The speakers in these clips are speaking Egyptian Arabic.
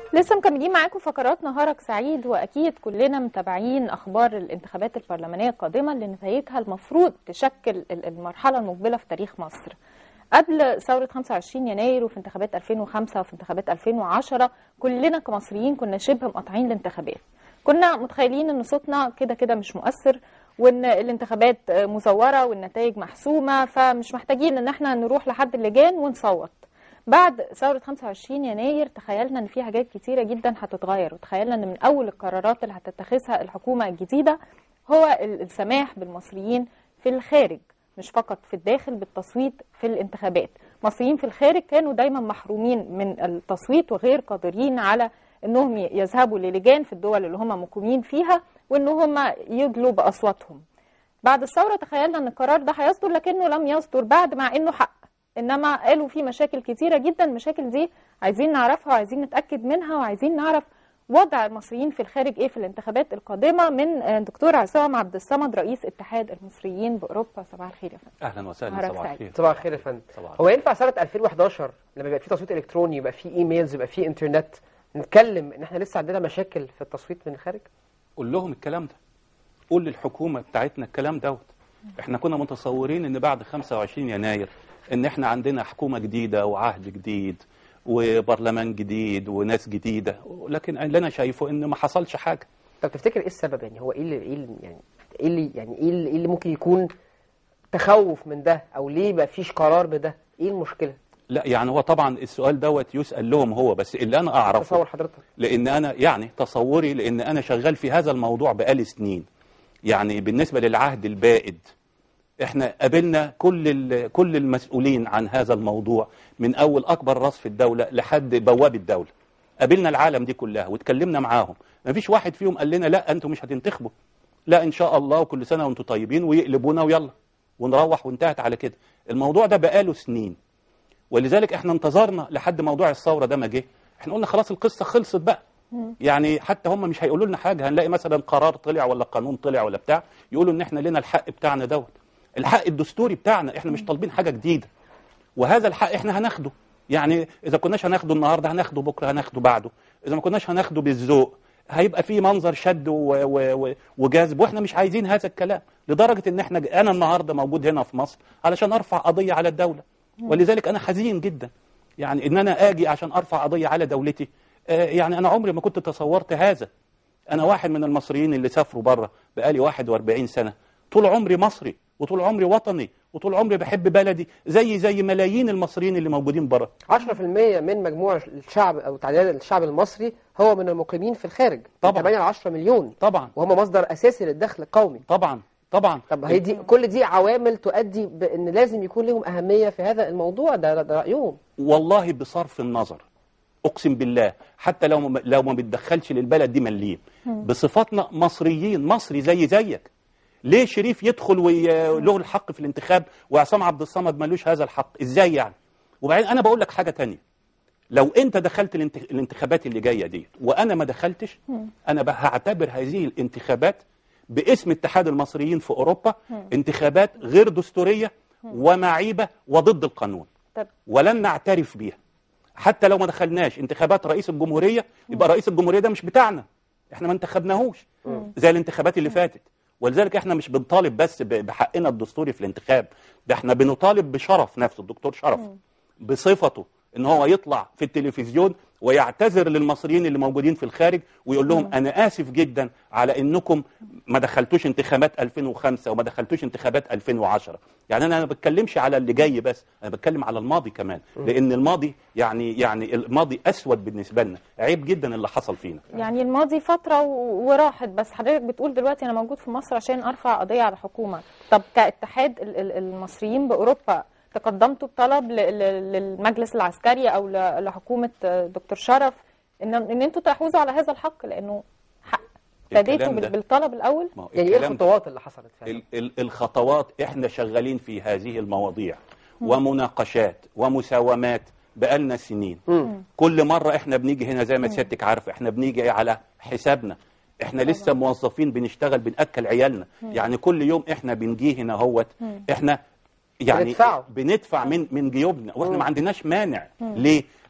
لسه مكملين معاكم فقرات نهارك سعيد واكيد كلنا متابعين اخبار الانتخابات البرلمانيه القادمه اللي نتائجها المفروض تشكل ال- المرحله المقبله في تاريخ مصر. قبل ثوره 25 يناير وفي انتخابات 2005 وفي انتخابات 2010 كلنا كمصريين كنا شبه مقاطعين الانتخابات. كنا متخيلين ان صوتنا كده كده مش مؤثر وان الانتخابات مزوره والنتائج محسومه فمش محتاجين ان احنا نروح لحد اللجان ونصوت. بعد ثورة 25 يناير تخيلنا ان في حاجات كتيرة جدا هتتغير وتخيلنا ان من اول القرارات اللي هتتخذها الحكومة الجديدة هو ال- السماح بالمصريين في الخارج مش فقط في الداخل بالتصويت في الانتخابات مصريين في الخارج كانوا دايما محرومين من التصويت وغير قادرين على انهم يذهبوا للجان في الدول اللي هم مقيمين فيها وان هم يدلوا باصواتهم بعد الثورة تخيلنا ان القرار ده هيصدر لكنه لم يصدر بعد مع انه حق انما قالوا في مشاكل كتيرة جدا المشاكل دي عايزين نعرفها وعايزين نتأكد منها وعايزين نعرف وضع المصريين في الخارج ايه في الانتخابات القادمة من آه، دكتور عصام عبد الصمد رئيس اتحاد المصريين بأوروبا صباح الخير يا فندم اهلا وسهلا نهارك صباح سعيد. الخير صباح الخير يا فندم صباح هو ينفع سنه 2011 لما يبقى في تصويت الكتروني يبقى في ايميلز يبقى في انترنت نتكلم ان احنا لسه عندنا مشاكل في التصويت من الخارج قول لهم الكلام ده قول للحكومه بتاعتنا الكلام دوت احنا كنا متصورين ان بعد 25 يناير ان احنا عندنا حكومه جديده وعهد جديد وبرلمان جديد وناس جديده لكن اللي انا شايفه ان ما حصلش حاجه طب تفتكر ايه السبب يعني هو ايه اللي ايه اللي يعني ايه اللي يعني ايه اللي, إيه اللي ممكن يكون تخوف من ده او ليه ما فيش قرار بده ايه المشكله لا يعني هو طبعا السؤال دوت يسال لهم هو بس اللي انا اعرفه تصور حضرتك لان انا يعني تصوري لان انا شغال في هذا الموضوع بقالي سنين يعني بالنسبه للعهد البائد احنا قابلنا كل ال- كل المسؤولين عن هذا الموضوع من اول اكبر راس في الدوله لحد بواب الدوله قابلنا العالم دي كلها واتكلمنا معاهم ما فيش واحد فيهم قال لنا لا انتوا مش هتنتخبوا لا ان شاء الله وكل سنه وانتم طيبين ويقلبونا ويلا ونروح وانتهت على كده الموضوع ده بقاله سنين ولذلك احنا انتظرنا لحد موضوع الثوره ده ما جه احنا قلنا خلاص القصه خلصت بقى يعني حتى هم مش هيقولوا لنا حاجه هنلاقي مثلا قرار طلع ولا قانون طلع ولا بتاع يقولوا ان احنا لنا الحق بتاعنا دوت الحق الدستوري بتاعنا احنا مش طالبين حاجه جديده وهذا الحق احنا هناخده يعني اذا كناش هناخده النهارده هناخده بكره هناخده بعده اذا ما كناش هناخده بالذوق هيبقى في منظر شد و- و- و- وجذب واحنا مش عايزين هذا الكلام لدرجه ان احنا انا النهارده موجود هنا في مصر علشان ارفع قضيه على الدوله ولذلك انا حزين جدا يعني ان انا اجي عشان ارفع قضيه على دولتي آه، يعني انا عمري ما كنت تصورت هذا انا واحد من المصريين اللي سافروا بره بقالي 41 سنه طول عمري مصري وطول عمري وطني وطول عمري بحب بلدي زي زي ملايين المصريين اللي موجودين بره 10% من مجموع الشعب او تعداد الشعب المصري هو من المقيمين في الخارج طبعاً. 8 ل 10 مليون طبعا وهم مصدر اساسي للدخل القومي طبعا طبعا طب هي دي كل دي عوامل تؤدي بان لازم يكون لهم اهميه في هذا الموضوع ده ده رايهم والله بصرف النظر اقسم بالله حتى لو ما لو ما بتدخلش للبلد دي مليم بصفتنا مصريين مصري زي زيك ليه شريف يدخل وله الحق في الانتخاب وعصام عبد الصمد ملوش هذا الحق ازاي يعني وبعدين انا بقول لك حاجه تانية لو انت دخلت الانتخ- الانتخابات اللي جايه دي وانا ما دخلتش انا بقى هعتبر هذه الانتخابات باسم اتحاد المصريين في اوروبا انتخابات غير دستوريه ومعيبه وضد القانون طب ولن نعترف بيها حتى لو ما دخلناش انتخابات رئيس الجمهورية يبقى رئيس الجمهورية ده مش بتاعنا احنا ما انتخبناهوش زي الانتخابات اللي فاتت ولذلك احنا مش بنطالب بس ب- بحقنا الدستوري في الانتخاب ده احنا بنطالب بشرف نفسه الدكتور شرف بصفته ان هو يطلع في التلفزيون ويعتذر للمصريين اللي موجودين في الخارج ويقول لهم انا اسف جدا على انكم ما دخلتوش انتخابات 2005 وما دخلتوش انتخابات 2010 يعني انا ما بتكلمش على اللي جاي بس انا بتكلم على الماضي كمان لان الماضي يعني يعني الماضي اسود بالنسبه لنا عيب جدا اللي حصل فينا يعني الماضي فترة و- وراحت بس حضرتك بتقول دلوقتي أنا موجود في مصر عشان أرفع قضية على حكومة طب كاتحاد ال- ال- المصريين بأوروبا تقدمتوا بطلب ل- ل- للمجلس العسكري أو ل- لحكومة آه، دكتور شرف إن إن أنتوا تحوزوا على هذا الحق لأنه حق ابتديتوا الكلام بال- ده- بالطلب الأول ما هو يعني ايه الكلام ده- الخطوات اللي حصلت فعلا ال- ال- الخطوات احنا شغالين في هذه المواضيع ومناقشات ومساومات بقالنا سنين كل مرة احنا بنيجي هنا زي ما سيادتك عارفة احنا بنيجي على حسابنا احنا لسه موظفين بنشتغل بنأكل عيالنا يعني كل يوم احنا بنجي هنا هوت احنا يعني بندفعه. بندفع من من جيوبنا واحنا ما عندناش مانع ليه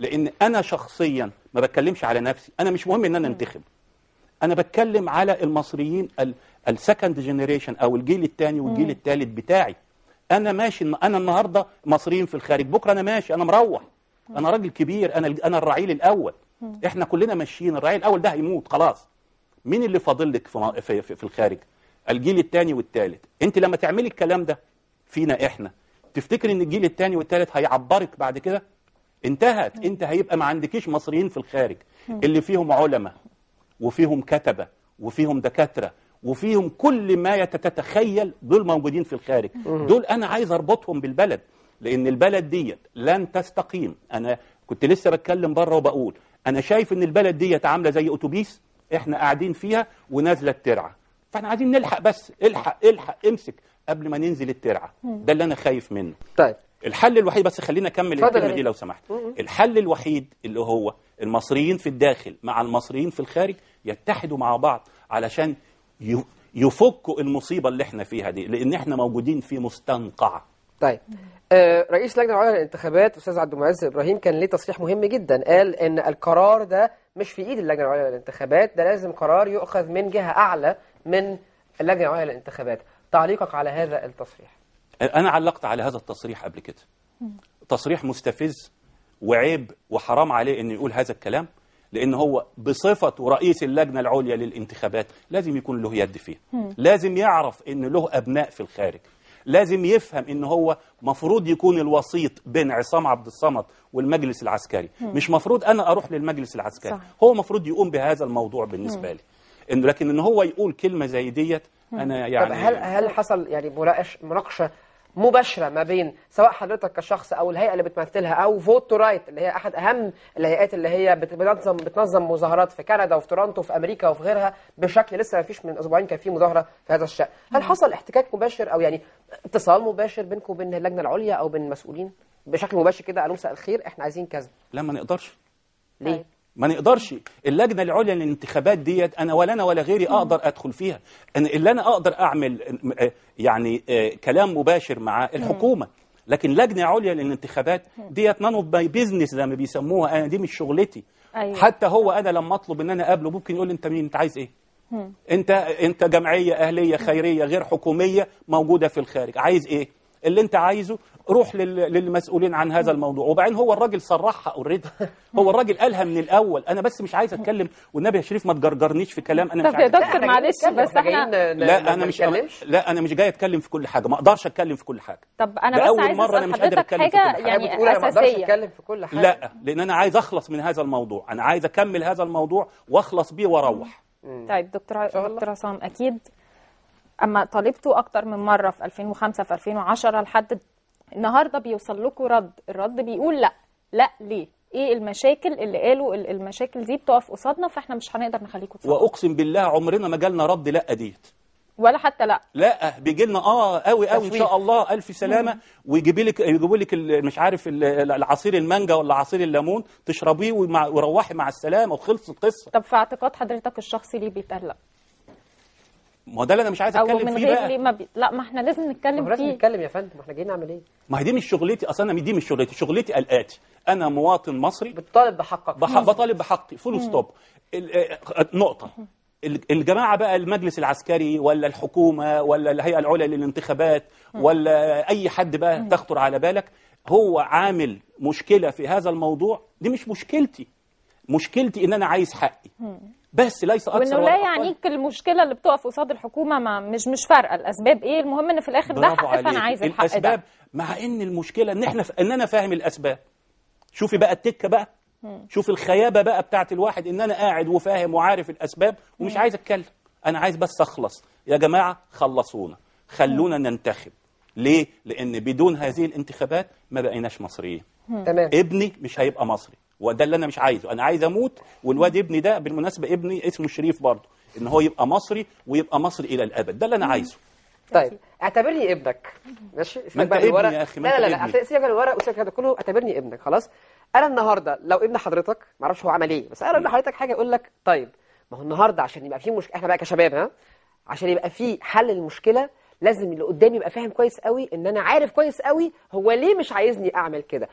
لان انا شخصيا ما بتكلمش على نفسي انا مش مهم ان انا انتخب انا بتكلم على المصريين السكند جنريشن او الجيل الثاني والجيل الثالث بتاعي انا ماشي انا النهارده مصريين في الخارج بكره انا ماشي انا مروح انا راجل كبير انا انا الرعيل الاول احنا كلنا ماشيين الرعيل الاول ده هيموت خلاص مين اللي فاضل لك في, في, في, في الخارج الجيل الثاني والثالث انت لما تعملي الكلام ده فينا احنا تفتكر ان الجيل الثاني والثالث هيعبرك بعد كده انتهت انت هيبقى ما عندكيش مصريين في الخارج اللي فيهم علماء وفيهم كتبه وفيهم دكاتره وفيهم كل ما تتخيل دول موجودين في الخارج دول انا عايز اربطهم بالبلد لان البلد ديت لن تستقيم انا كنت لسه بتكلم بره وبقول انا شايف ان البلد ديت عامله زي اتوبيس احنا قاعدين فيها ونازله الترعه فاحنا عايزين نلحق بس الحق الحق امسك قبل ما ننزل الترعه ده اللي انا خايف منه طيب الحل الوحيد بس خلينا اكمل اتفضل الكلمه يا دي ريت. لو سمحت الحل الوحيد اللي هو المصريين في الداخل مع المصريين في الخارج يتحدوا مع بعض علشان ي- يفكوا المصيبه اللي احنا فيها دي لان احنا موجودين في مستنقع طيب آه، رئيس لجنه العليا للانتخابات استاذ عبد المعز ابراهيم كان ليه تصريح مهم جدا قال ان القرار ده مش في ايد اللجنه العليا للانتخابات ده لازم قرار يؤخذ من جهه اعلى من اللجنه العليا للانتخابات تعليقك على هذا التصريح انا علقت على هذا التصريح قبل كده تصريح مستفز وعيب وحرام عليه انه يقول هذا الكلام لان هو بصفته رئيس اللجنه العليا للانتخابات لازم يكون له يد فيها لازم يعرف ان له ابناء في الخارج لازم يفهم ان هو مفروض يكون الوسيط بين عصام عبد الصمد والمجلس العسكري مش مفروض انا اروح للمجلس العسكري صح. هو مفروض يقوم بهذا الموضوع بالنسبه لي إن لكن ان هو يقول كلمه زي ديت انا يعني طب هل هل حصل يعني مناقش مناقشه مباشره ما بين سواء حضرتك كشخص او الهيئه اللي بتمثلها او فوت تو رايت اللي هي احد اهم الهيئات اللي هي بت- بتنظم بتنظم مظاهرات في كندا وفي تورونتو وفي امريكا وفي غيرها بشكل لسه ما فيش من اسبوعين كان في مظاهره في هذا الشان هل حصل احتكاك مباشر او يعني اتصال مباشر بينكم وبين اللجنه العليا او بين المسؤولين بشكل مباشر كده قالوا مساء الخير احنا عايزين كذا لا ما نقدرش ليه ما نقدرش اللجنه العليا للانتخابات ديت انا ولا انا ولا غيري اقدر ادخل فيها أنا اللي انا اقدر اعمل آه، يعني آه، كلام مباشر مع الحكومه لكن لجنه عليا للانتخابات ديت نان اوف ماي بيزنس زي ما بيسموها انا دي مش شغلتي أيوة. حتى هو انا لما اطلب ان انا اقابله ممكن يقول لي انت مين انت عايز ايه انت انت جمعيه اهليه خيريه غير حكوميه موجوده في الخارج عايز ايه اللي انت عايزه روح لل- للمسؤولين عن هذا الموضوع وبعدين هو الراجل صرحها اوريدي هو الراجل قالها من الاول انا بس مش عايز اتكلم والنبي يا شريف ما تجرجرنيش في كلام انا مش طب يا عايز دكتور إحنا جايين معلش نتكلم، بس جايين احنا ن- لا ما انا مش نتكلمش. لا انا مش جاي اتكلم في كل حاجه ما اقدرش اتكلم في كل حاجه طب انا ده بس أول عايز مرة أنا اسال مش قادر حضرتك أتكلم في حاجه كل حاجة. يعني يعني بتقول انا ما اقدرش اساسيه اتكلم في كل حاجه لا لان انا عايز اخلص من هذا الموضوع انا عايز اكمل هذا الموضوع واخلص بيه واروح طيب دكتور شاء الله. دكتور عصام اكيد اما طالبته اكتر من مره في 2005 في 2010 لحد النهارده بيوصل لكم رد الرد بيقول لا لا ليه ايه المشاكل اللي قالوا ال- المشاكل دي بتقف قصادنا فاحنا مش هنقدر نخليكم تصوروا واقسم بالله عمرنا ما جالنا رد لا ديت ولا حتى لا لا بيجي لنا اه قوي قوي ان تسويق. شاء الله الف سلامه ويجيب لك يجيبوا لك ال- مش عارف ال- العصير المانجا ولا عصير الليمون تشربيه ومع- وروحي مع السلامه وخلصت القصه طب في اعتقاد حضرتك الشخصي ليه بيتقال لا ما هو ده اللي انا مش عايز او اتكلم من فيه غير بقى ليه ما بي... لا ما احنا لازم ما هو نتكلم لازم فيه نتكلم يا فندم احنا جايين نعمل ايه ما هي دي مش شغلتي اصلا أنا دي مش شغلتي شغلتي الاتي انا مواطن مصري بتطالب بحقك بح- بطالب بحقي فول ستوب ال- آه، نقطة ال- الجماعة بقى المجلس العسكري ولا الحكومة ولا الهيئة العليا للانتخابات ولا أي حد بقى تخطر على بالك هو عامل مشكلة في هذا الموضوع دي مش مشكلتي مشكلتي إن أنا عايز حقي بس ليس أكثر وانه ولا لا أقل. يعنيك المشكله اللي بتقف قصاد الحكومه ما مش مش فارقه الاسباب ايه المهم ان في الاخر ده برافو حق فانا عليك. عايز الحق الأسباب ده مع إن المشكلة إن إحنا إن أنا فاهم الأسباب شوفي بقى التكه بقى شوف الخيابه بقى بتاعت الواحد ان انا قاعد وفاهم وعارف الاسباب ومش عايز اتكلم انا عايز بس اخلص يا جماعه خلصونا خلونا ننتخب ليه لان بدون هذه الانتخابات ما بقيناش مصريين تمام ابني مش هيبقى مصري وده اللي انا مش عايزه انا عايز اموت والواد ابني ده بالمناسبه ابني اسمه شريف برضه ان هو يبقى مصري ويبقى مصري الى الابد ده اللي انا عايزه طيب اعتبرني ابنك ماشي سيبك ما أنت بقى من ابني الورق. يا أخي، ما لا لا أنت لا ابني. لا سيبك من الورق وسيبك من ده كله اعتبرني ابنك خلاص انا النهارده لو ابن حضرتك ما اعرفش هو عمل ايه بس انا ابن حضرتك حاجه اقول لك طيب ما هو النهارده عشان يبقى في مشكله احنا بقى كشباب ها عشان يبقى في حل للمشكله لازم اللي قدامي يبقى فاهم كويس قوي ان انا عارف كويس قوي هو ليه مش عايزني اعمل كده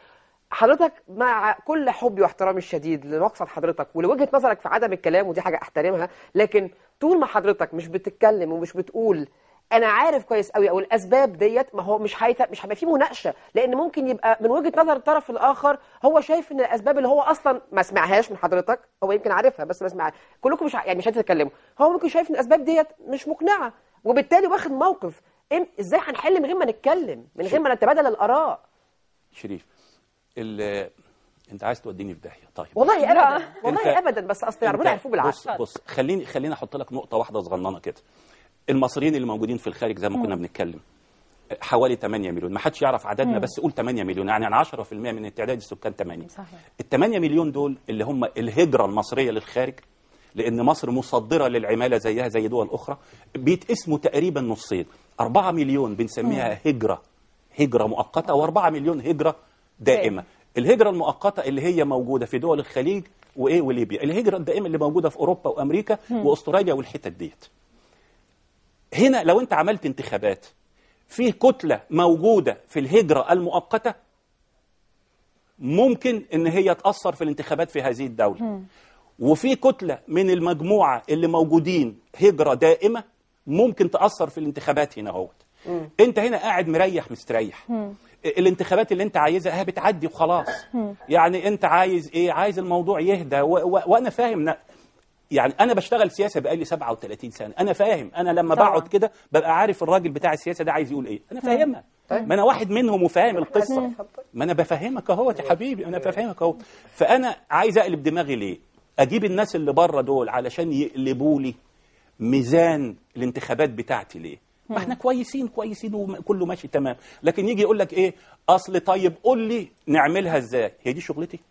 حضرتك مع كل حبي واحترامي الشديد لمقصد حضرتك ولوجهه نظرك في عدم الكلام ودي حاجه احترمها لكن طول ما حضرتك مش بتتكلم ومش بتقول انا عارف كويس قوي او الاسباب ديت ما هو مش هيت... مش هيبقى في مناقشه لان ممكن يبقى من وجهه نظر الطرف الاخر هو شايف ان الاسباب اللي هو اصلا ما سمعهاش من حضرتك هو يمكن عارفها بس ما سمعها كلكم مش ع- يعني مش هتتكلموا هو ممكن شايف ان الاسباب ديت مش مقنعه وبالتالي واخد موقف إم... ازاي هنحل من غير ما نتكلم من غير ما نتبادل الاراء شريف ال- انت عايز توديني في داهيه طيب والله لا. ابدا والله أنت- ابدا بس اصل أنت- ربنا يعرفوه بالعكس بص بص خليني خليني احط لك نقطه واحده صغننه كده المصريين اللي موجودين في الخارج زي ما كنا بنتكلم حوالي 8 مليون ما حدش يعرف عددنا بس قول 8 مليون يعني عن 10% من تعداد السكان 8 صحيح. ال 8 مليون دول اللي هم الهجره المصريه للخارج لان مصر مصدره للعماله زيها زي دول اخرى بيتقسموا تقريبا نصين 4 مليون بنسميها هجره هجره مؤقته و4 مليون هجره دائمه الهجره المؤقته اللي هي موجوده في دول الخليج وايه وليبيا الهجره الدائمه اللي موجوده في اوروبا وامريكا واستراليا والحتت ديت هنا لو انت عملت انتخابات في كتله موجوده في الهجره المؤقته ممكن ان هي تاثر في الانتخابات في هذه الدوله وفي كتله من المجموعه اللي موجودين هجره دائمه ممكن تاثر في الانتخابات هنا اهوت انت هنا قاعد مريح مستريح الانتخابات اللي انت عايزها بتعدي وخلاص يعني انت عايز ايه عايز الموضوع يهدى و... و... وانا فاهم ن- يعني انا بشتغل سياسه بقالي 37 سنه انا فاهم انا لما طبعا. بقعد كده ببقى عارف الراجل بتاع السياسه ده عايز يقول ايه انا فاهمها ما انا واحد منهم وفاهم القصه ما انا بفهمك اهوت يا حبيبي انا بفهمك اهو فانا عايز اقلب دماغي ليه اجيب الناس اللي بره دول علشان يقلبوا لي ميزان الانتخابات بتاعتي ليه ما احنا كويسين كويسين وكله ماشي تمام لكن يجي يقول لك ايه اصل طيب قول لي نعملها ازاي هي دي شغلتي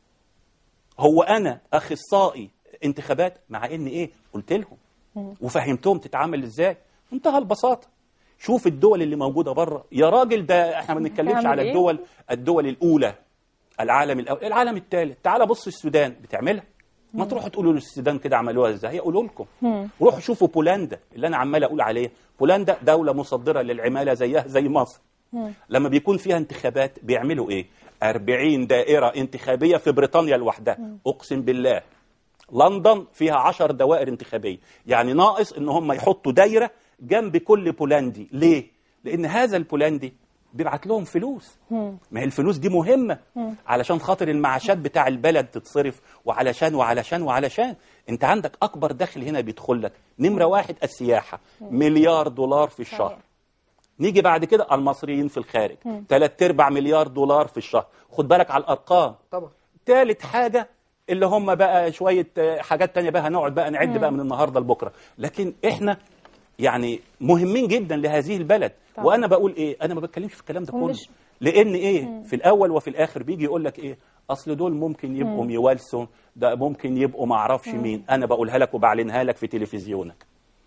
هو انا اخصائي انتخابات مع ان ايه قلت لهم وفهمتهم تتعامل ازاي منتهى البساطه شوف الدول اللي موجوده بره يا راجل ده احنا ما بنتكلمش بتعمل على إيه؟ الدول الدول الاولى العالم الاول العالم الثالث تعال بص السودان بتعملها ما تروحوا تقولوا للسودان كده عملوها ازاي هيقولوا لكم روحوا شوفوا بولندا اللي انا عمال اقول عليها بولندا دوله مصدره للعماله زيها زي مصر لما بيكون فيها انتخابات بيعملوا ايه 40 دائره انتخابيه في بريطانيا لوحدها اقسم بالله لندن فيها عشر دوائر انتخابية يعني ناقص ان هم يحطوا دايرة جنب كل بولندي ليه؟ لان هذا البولندي بيبعت لهم فلوس ما هي الفلوس دي مهمة علشان خاطر المعاشات بتاع البلد تتصرف وعلشان وعلشان وعلشان انت عندك اكبر دخل هنا بيدخل لك نمرة واحد السياحة مليار دولار في الشهر صحيح. نيجي بعد كده المصريين في الخارج ثلاث ارباع مليار دولار في الشهر خد بالك على الارقام طبعا تالت حاجة اللي هم بقى شوية آه، حاجات تانية بقى هنقعد بقى نعد بقى من النهاردة لبكرة لكن احنا يعني مهمين جدا لهذه البلد طبعا. وانا بقول ايه انا ما بتكلمش في الكلام ده كله ومش- لان ايه في الاول وفي الاخر بيجي يقول لك ايه اصل دول ممكن يبقوا ميوالسوا ده ممكن يبقوا ما اعرفش مين انا بقولها لك وبعلنها لك في تلفزيونك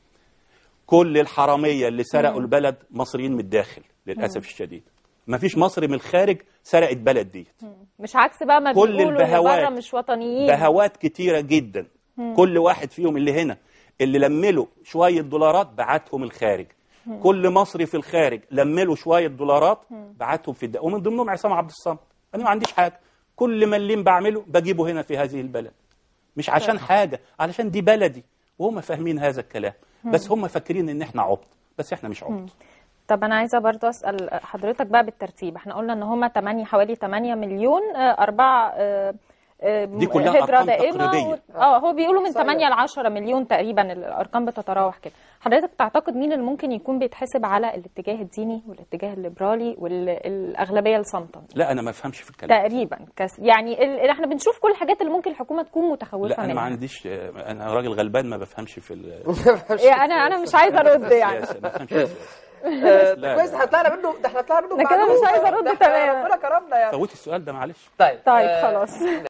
كل الحراميه اللي سرقوا البلد مصريين من الداخل للاسف الشديد ما فيش مصري من الخارج سرق البلد دي مش عكس بقى ما كل بيقولوا اللي البهوات بره مش وطنيين بهوات كتيرة جدا كل واحد فيهم اللي هنا اللي لمله شوية دولارات بعتهم الخارج كل مصري في الخارج لمله شوية دولارات بعتهم في الدولة ومن ضمنهم عصام عبد الصمد أنا ما عنديش حاجة كل مليم بعمله بجيبه هنا في هذه البلد مش عشان حاجة علشان دي بلدي وهم فاهمين هذا الكلام بس هم فاكرين ان احنا عبط بس احنا مش عبط طب انا عايزه برضو اسال حضرتك بقى بالترتيب احنا قلنا ان هم 8 حوالي 8 مليون آه، أربعة آه، آه، دي كلها هجرة أرقام دائمة تقريبية. و- اه هو بيقولوا من صحيح. 8 ل 10 مليون تقريبا الارقام بتتراوح كده حضرتك تعتقد مين اللي ممكن يكون بيتحسب على الاتجاه الديني والاتجاه الليبرالي والاغلبيه الصامته لا انا ما افهمش في الكلام تقريبا كس يعني ال- ال- احنا بنشوف كل الحاجات اللي ممكن الحكومه تكون متخوفه لا انا ما منها عنديش انا راجل غلبان ما بفهمش في ال- يعني انا انا مش عايزه ارد يعني السياسه ما بفهمش في السياسه آه، لا، كويس لا. احنا طلعنا منه ده احنا طلعنا منه أنا كده معلومة. مش عايزة أرد ده إحنا تماما. ربنا كرمنا يعني فوتي السؤال ده معلش طيب طيب آه، خلاص